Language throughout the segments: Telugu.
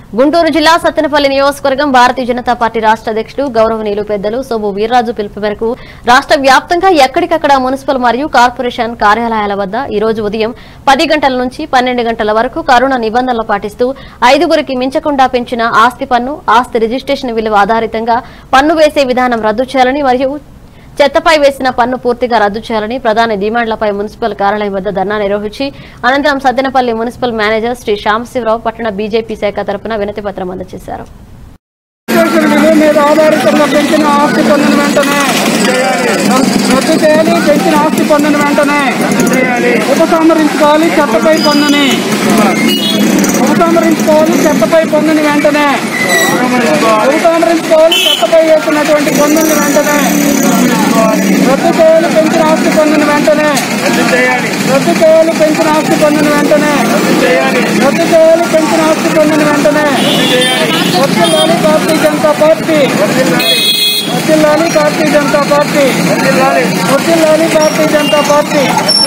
గుంటూరు జిల్లా సత్తెనపల్లి నియోజకవర్గం భారతీయ జనతా పార్టీ రాష్ట్ర అధ్యక్షుడు గౌరవనీయులు పెద్దలు సోము వీర్రాజు పిలుపు మేరకు రాష్ట్ర వ్యాప్తంగా ఎక్కడికక్కడ మున్సిపల్ మరియు కార్పొరేషన్ కార్యాలయాల వద్ద ఈ రోజు ఉదయం పది గంటల నుంచి పన్నెండు గంటల వరకు కరోనా నిబంధనలు పాటిస్తూ ఐదుగురికి మించకుండా పెంచిన ఆస్తి పన్ను ఆస్తి రిజిస్ట్రేషన్ విలువ ఆధారితంగా పన్ను వేసే విధానం రద్దు చేయాలని మరియు చెత్తపై వేసిన పన్ను పూర్తిగా రద్దు చేయాలని ప్రధాన డిమాండ్లపై మున్సిపల్ కార్యాలయం వద్ద ధర్నా నిర్వహించి అనంతరం సద్దెనపల్లి మున్సిపల్ మేనేజర్ శ్రీ శ్యామశివరావు పట్టణ బీజేపీ శాఖ తరపున వినతి పత్రం అందజేశారు రిజిస్ట్రేషన్ విలువ మీద ఆధారితంగా పెంచిన ఆస్తి పన్నును వెంటనే రద్దు చేయాలి పెంచిన ఆస్తి పన్నును వెంటనే ఉపసంహరించుకోవాలి చెత్తపై పన్నుని ఉపసంహరించుకోవాలి చెత్తపై పన్నుని వెంటనే ఉపసంహరించుకోవాలి చెత్తపై వేసినటువంటి పన్నుని వెంటనే రద్దు చేయాలి పెంచిన ఆస్తి పన్నుని వెంటనే రద్దు చేయాలి పెంచిన ఆస్తి పన్నుని వెంటనే రద్దు చేయాలి పెంచిన ఆస్తి పన్నుని వెంటనే వర్తిల్లాలి భారతీయ జనతా పార్టీ వర్తిల్లాలి భారతీయ జనతా పార్టీ వర్తిల్లాలి భారతీయ జనతా పార్టీ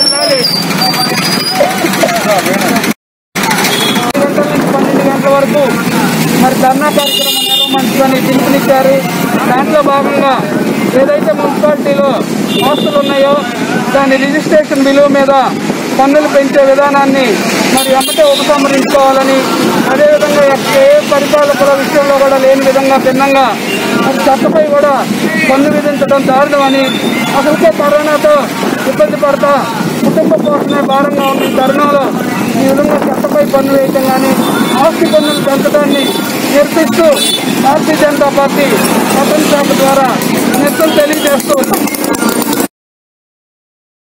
గంటల నుంచి పన్నెండు గంటల వరకు మరి ధర్నా కార్యక్రమం నిర్వహించుకొని పిలుపునిచ్చారు దాంట్లో భాగంగా ఏదైతే మున్సిపాలిటీలో ఆస్తులు ఉన్నాయో దాని రిజిస్ట్రేషన్ విలువ మీద పన్నులు పెంచే విధానాన్ని మరి ఎమ్మటే ఉపసంహరించుకోవాలని అదేవిధంగా ఎక్క- ఏ పరిపాలకుల విషయంలో కూడా లేని విధంగా భిన్నంగా మరి చెత్తపై కూడా పన్ను విధించడం దారుణమని అసలుకే కరోనాతో ఇబ్బంది పడతా కుటుంబ పోషణే భారంగా ఉన్న ఈ తరుణంలో ఈ విధంగా చెత్తపై పన్ను వేయటం కానీ ఆస్తి పన్నులు పెంచడాన్ని నిరసిస్తూ భారతీయ జనతా పార్టీ పట్టణ శాఖ ద్వారా నిరసన తెలియజేస్తూ